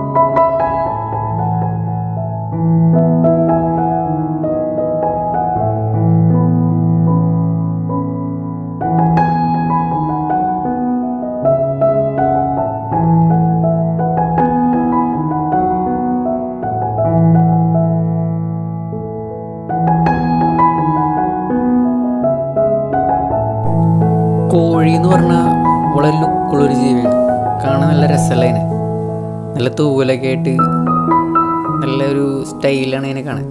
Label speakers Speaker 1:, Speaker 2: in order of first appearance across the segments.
Speaker 1: കോഴി എന്ന് പറഞ്ഞാൽ വളരെ ലുക്കുള്ളൊരു ജീവിയാണ് കാണാൻ നല്ല രസമല്ല അതിനെ നല്ല തൂവലൊക്കെ ആയിട്ട് നല്ലൊരു സ്റ്റൈലാണ് അതിനെ കാണാൻ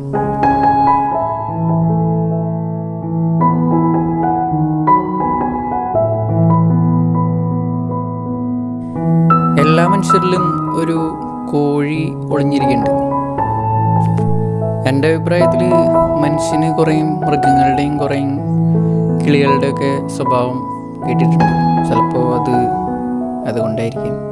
Speaker 1: എല്ലാ മനുഷ്യരിലും ഒരു കോഴി ഒളിഞ്ഞിരിക്കുന്നുണ്ട് എൻ്റെ അഭിപ്രായത്തിൽ മനുഷ്യന് കുറേ മൃഗങ്ങളുടെയും കുറേ കിളികളുടെയൊക്കെ സ്വഭാവം കേട്ടിട്ടുണ്ട് ചിലപ്പോൾ അത് അതുകൊണ്ടായിരിക്കും